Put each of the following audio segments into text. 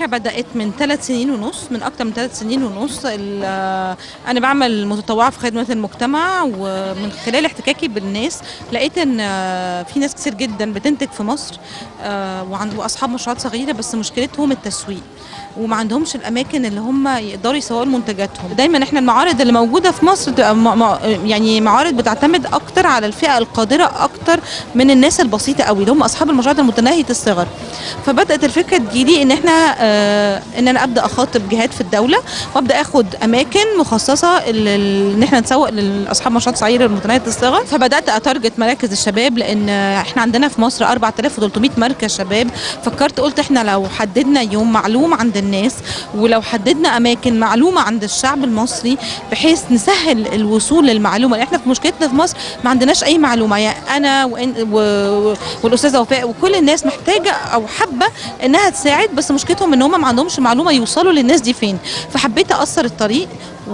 الفكره بدات من ثلاث سنين ونص من اكتر من ثلاث سنين ونص ال- انا بعمل متطوعه في خدمه المجتمع ومن خلال احتكاكي بالناس لقيت ان آه، في ناس كتير جدا بتنتج في مصر آه، وعند واصحاب مشروعات صغيره بس مشكلتهم التسويق وما عندهمش الاماكن اللي هم يقدروا يسوقوا منتجاتهم دايما احنا المعارض اللي موجوده في مصر بتبقى م- م- يعني معارض بتعتمد اكتر على الفئه القادره اكتر من الناس البسيطه قوي اللي هم اصحاب المشروعات المتناهيه الصغر فبدات الفكره تجيلي ان احنا آه ان انا ابدا اخاطب جهات في الدوله وابدا اخد اماكن مخصصه ل- ل- ان احنا نسوق لاصحاب مشروعات صغيره متناهيه الصغر فبدات اتارجت مراكز الشباب لان احنا عندنا في مصر 4300 مركز شباب فكرت قلت احنا لو حددنا يوم معلوم عند الناس ولو حددنا اماكن معلومه عند الشعب المصري بحيث نسهل الوصول للمعلومه لان احنا في مشكلتنا في مصر ما عندناش اي معلومه يعني انا وإن- و- والاستاذه وفاء وكل الناس محتاجه او حابه انها تساعد بس مشكلتهم ان هم ما عندهمش معلومه يوصلوا للناس دي فين فحبيت اقصر الطريق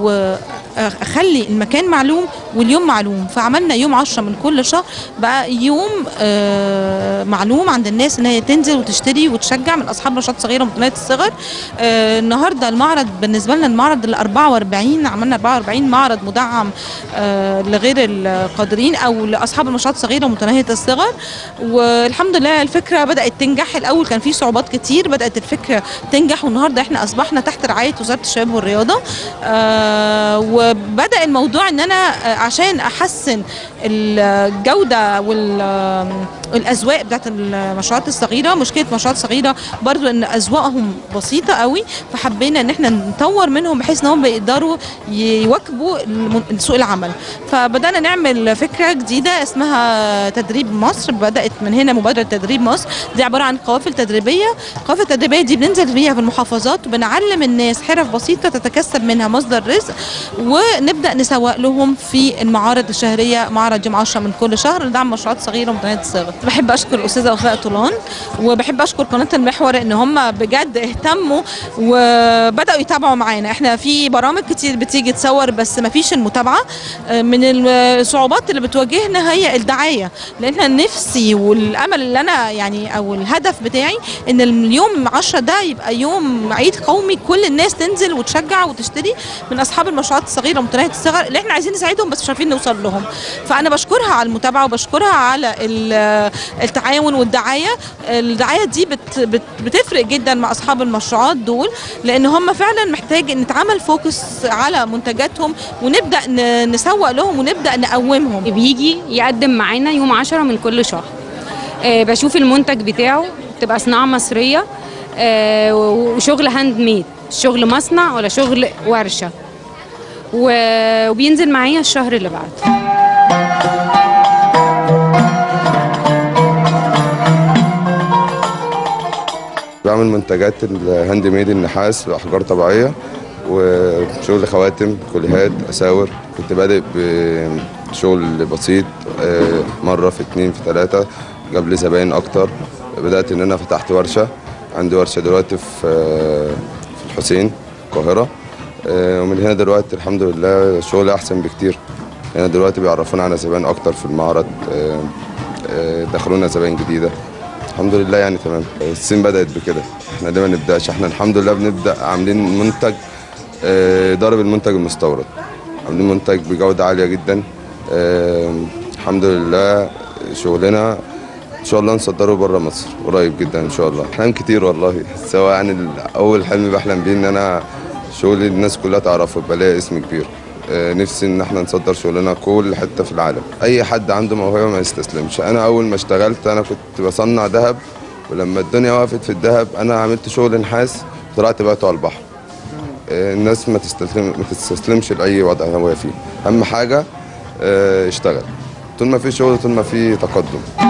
واخلي المكان معلوم واليوم معلوم فعملنا يوم 10 من كل شهر بقى يوم آه، معلوم عند الناس ان هي تنزل وتشتري وتشجع من اصحاب نشاط صغيره ومتناهيه الصغر آه، النهارده المعرض بالنسبه لنا المعرض ال 44 عملنا 44 معرض مدعم آه، لغير القادرين او لاصحاب النشاط صغيره ومتناهيه الصغر والحمد لله الفكره بدات تنجح الاول كان في صعوبات كتير بدات الفكره تنجح والنهارده احنا اصبحنا تحت رعايه وزاره الشباب والرياضه آه، وبدا الموضوع ان انا آه، عشان احسن الجوده وال الاذواق بتاعت المشروعات الصغيره مشكله مشروعات صغيره برضو ان اذواقهم بسيطه قوي فحبينا ان احنا نطور منهم بحيث ان هم بيقدروا يواكبوا الم- سوق العمل فبدانا نعمل فكره جديده اسمها تدريب مصر بدات من هنا مبادره تدريب مصر دي عباره عن قوافل تدريبيه القوافل التدريبيه دي بننزل بيها في المحافظات وبنعلم الناس حرف بسيطه تتكسب منها مصدر رزق ونبدا نسوق لهم في المعارض الشهريه معرض يوم 10 من كل شهر لدعم مشروعات صغيره ومتناهيه الصغر بحب اشكر الاستاذه وفاء طولان وبحب اشكر قناه المحور ان هم بجد اهتموا وبداوا يتابعوا معانا احنا في برامج كتير بتيجي تصور بس ما فيش المتابعه آه، من الصعوبات اللي بتواجهنا هي الدعايه لان احنا نفسي والامل اللي انا يعني او الهدف بتاعي ان اليوم 10 ده يبقى يوم عيد قومي كل الناس تنزل وتشجع وتشتري من اصحاب المشروعات الصغيره ومتناهيه الصغر اللي احنا عايزين نساعدهم بس مش عارفين نوصل لهم فانا بشكرها على المتابعه وبشكرها على ال- التعاون والدعايه الدعايه دي بت بت بتفرق جدا مع اصحاب المشروعات دول لان هم فعلا محتاج ان نتعمل فوكس على منتجاتهم ونبدا ن- نسوق لهم ونبدا نقومهم بيجي يقدم معانا يوم 10 من كل شهر آه، بشوف المنتج بتاعه تبقى صناعة مصرية آه، وشغل هاند ميد شغل مصنع ولا شغل ورشة و- وبينزل معايا الشهر اللي بعده بعمل منتجات الهاند ميد النحاس بأحجار طبيعية وشغل خواتم كليهات أساور كنت بادئ بشغل بسيط آه، مرة في اتنين في تلاتة جاب لي زباين أكتر بدأت إن أنا فتحت ورشة عندي ورشة دلوقتي في آه، في الحسين القاهرة آه، ومن هنا دلوقتي الحمد لله الشغل أحسن بكتير هنا دلوقتي بيعرفونا على زباين أكتر في المعرض آه، آه، دخلونا زباين جديدة الحمد لله يعني تمام الصين بدأت بكده احنا ليه ما نبدأش احنا الحمد لله بنبدأ عاملين منتج اه، ضارب المنتج المستورد عاملين منتج بجودة عالية جدا اه، الحمد لله شغلنا ان شاء الله نصدره بره مصر قريب جدا ان شاء الله احلام كتير والله سواء يعني ال- اول حلم بحلم بيه ان انا شغلي الناس كلها تعرفه يبقى ليا اسم كبير آه، نفسي ان احنا نصدر شغلنا كل حته في العالم اي حد عنده موهبه ما يستسلمش انا اول ما اشتغلت انا كنت بصنع ذهب ولما الدنيا وقفت في الذهب انا عملت شغل نحاس طلعت بعته على البحر آه، الناس ما تستسلم ما تستسلمش لاي وضع هو فيه اهم حاجه آه، اشتغل طول ما في شغل طول ما في تقدم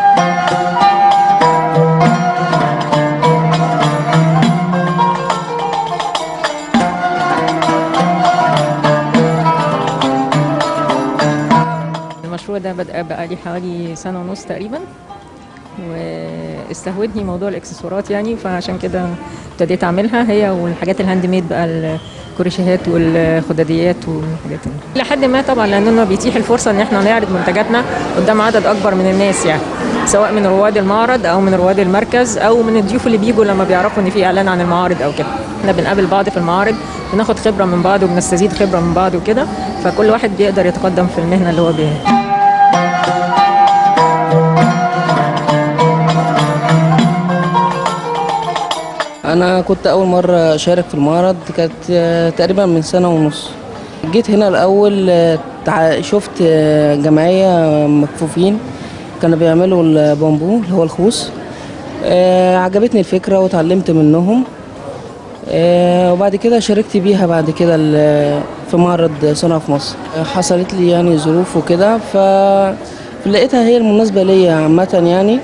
المشروع ده بدأ بقى لي حوالي سنة ونص تقريبا واستهوتني موضوع الاكسسوارات يعني فعشان كده ابتديت اعملها هي والحاجات الهاند ميد بقى ال- الكروشيهات والخداديات والحاجات دي لحد ما طبعا لانه بيتيح الفرصه ان احنا نعرض منتجاتنا قدام عدد اكبر من الناس يعني سواء من رواد المعرض او من رواد المركز او من الضيوف اللي بيجوا لما بيعرفوا ان في اعلان عن المعارض او كده احنا بنقابل بعض في المعارض بناخد خبره من بعض وبنستزيد خبره من بعض وكده فكل واحد بيقدر يتقدم في المهنه اللي هو بيها انا كنت اول مره اشارك في المعرض كانت آه، تقريبا من سنه ونص جيت هنا الاول آه، تع- شفت آه، جمعيه مكفوفين كانوا بيعملوا البامبو اللي هو الخوص آه، عجبتني الفكره وتعلمت منهم آه، وبعد كده شاركت بيها بعد كده ال- في معرض صنع في مصر آه، حصلت لي يعني ظروف وكده ف لقيتها هي المناسبه ليا عامه يعني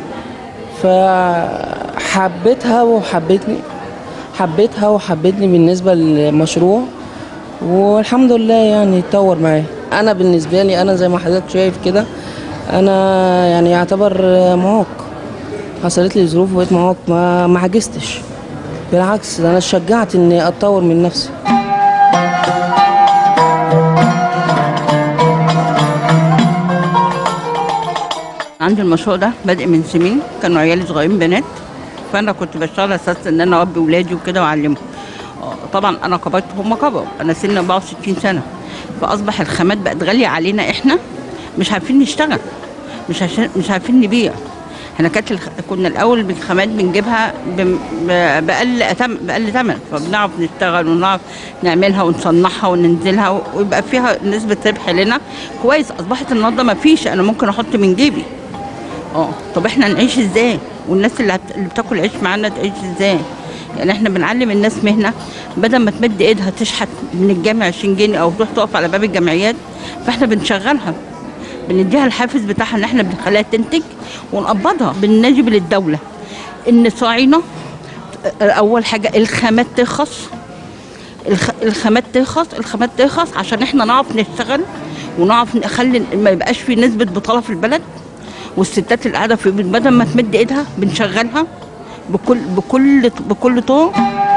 فحبيتها وحبيتني حبيتها وحبيتني بالنسبة للمشروع والحمد لله يعني اتطور معايا انا بالنسبة لي انا زي ما حضرتك شايف كده انا يعني يعتبر معاق حصلت لي ظروف وبقيت معاق ما ما عجزتش بالعكس ده انا اتشجعت اني اتطور من نفسي عندي المشروع ده بادئ من سنين كانوا عيالي صغيرين بنات فانا كنت بشتغل اساس ان انا اربي ولادي وكده واعلمهم آه، طبعا انا كبرت هم كبروا انا سن 64 سنه فاصبح الخامات بقت غاليه علينا احنا مش عارفين نشتغل مش عشان مش عارفين نبيع احنا كانت الخ... كنا الاول بالخامات بنجيبها بم- ب... باقل أتم... باقل ثمن فبنعرف نشتغل ونعرف نعملها ونصنعها وننزلها و- ويبقى فيها نسبه ربح لنا كويس اصبحت النهارده ما فيش انا ممكن احط من جيبي اه طب احنا نعيش ازاي والناس اللي, هت... اللي بتاكل عيش معانا تعيش ازاي يعني احنا بنعلم الناس مهنه بدل ما تمد ايدها تشحت من الجامع 20 جنيه او تروح تقف على باب الجمعيات فاحنا بنشغلها بنديها الحافز بتاعها ان احنا بنخليها تنتج ونقبضها بنجيب للدوله ان صاعينه اول حاجه الخامات ترخص الخ... الخامات ترخص الخامات ترخص عشان احنا نعرف نشتغل ونعرف نخلي ما يبقاش في نسبه بطاله في البلد والستات اللي قاعده في البيت بدل ما تمد ايدها بنشغلها بكل بكل بكل طرق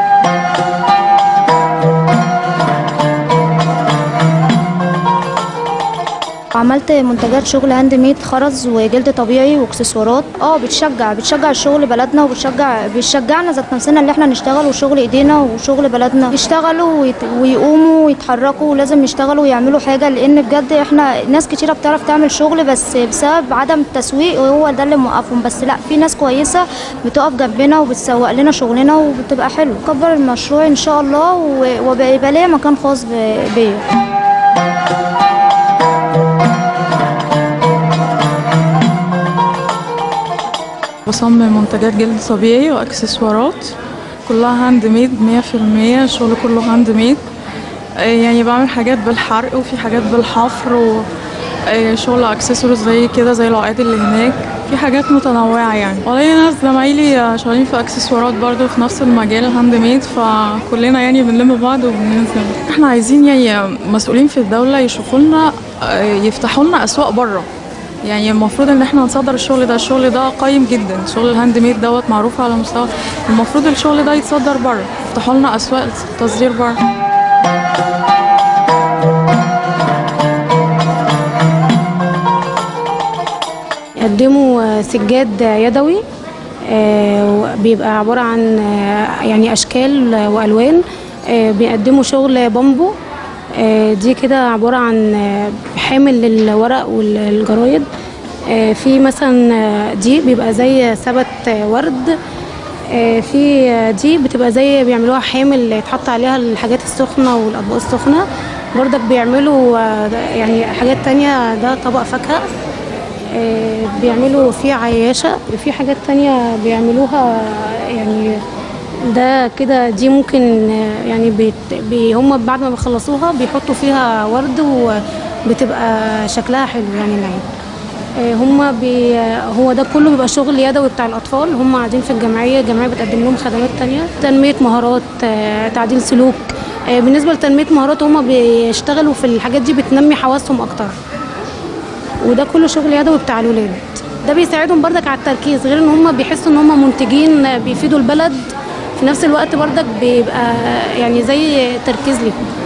عملت منتجات شغل هاند ميد خرز وجلد طبيعي واكسسوارات اه بتشجع بتشجع الشغل بلدنا وبتشجع بتشجعنا ذات نفسنا اللي احنا نشتغل وشغل ايدينا وشغل بلدنا يشتغلوا ويت- ويقوموا ويتحركوا ولازم يشتغلوا ويعملوا حاجه لان بجد احنا ناس كتيره بتعرف تعمل شغل بس بسبب عدم التسويق وهو ده اللي موقفهم بس لا في ناس كويسه بتقف جنبنا وبتسوق لنا شغلنا وبتبقى حلو كبر المشروع ان شاء الله و- وبيبقى ليا مكان خاص ب- بيا بصمم منتجات جلد طبيعي واكسسوارات كلها هاند ميد 100% الشغل كله هاند ميد آه، يعني بعمل حاجات بالحرق وفي حاجات بالحفر وشغل اكسسوارز زي كده زي العقاد اللي هناك في حاجات متنوعة يعني والله ناس زمايلي آه، شغالين في اكسسوارات برضو في نفس المجال الهاند ميد فكلنا يعني بنلم بعض وبننزل احنا عايزين يعني مسؤولين في الدولة يشوفوا لنا آه، يفتحوا لنا اسواق بره يعني المفروض ان احنا نصدر الشغل ده الشغل ده قيم جدا شغل الهاند ميد دوت معروف على مستوى المفروض الشغل ده يتصدر بره يفتحوا لنا اسواق تصدير بره يقدموا آه، سجاد يدوي آه، بيبقى عبارة عن آه، يعني أشكال والوان آه، بيقدموا شغل بامبو آه، دي كده عبارة عن آه، حامل للورق والجرايد آه، في مثلا آه، دي بيبقى زي سبت آه، ورد آه، في آه، دي بتبقى زي بيعملوها حامل يتحط عليها الحاجات السخنة والأطباق السخنة برضك بيعملوا آه، يعني حاجات تانية ده طبق فاكهة آه، بيعملوا فيه عياشة في حاجات تانية بيعملوها يعني ده كده دي ممكن آه، يعني بيت بي هم بعد ما بيخلصوها بيحطوا فيها ورد وبتبقى شكلها حلو يعني العين آه، هم بي هو ده كله بيبقى شغل يدوي بتاع الأطفال هم قاعدين في الجمعية الجمعية بتقدم لهم خدمات تانية تنمية مهارات آه، تعديل سلوك آه، بالنسبة لتنمية مهارات هم بيشتغلوا في الحاجات دي بتنمي حواسهم أكتر وده كله شغل يدوي بتاع الولاد ده بيساعدهم بردك على التركيز غير ان هم بيحسوا ان هم منتجين بيفيدوا البلد في نفس الوقت برضك بيبقى يعني زي تركيز ليهم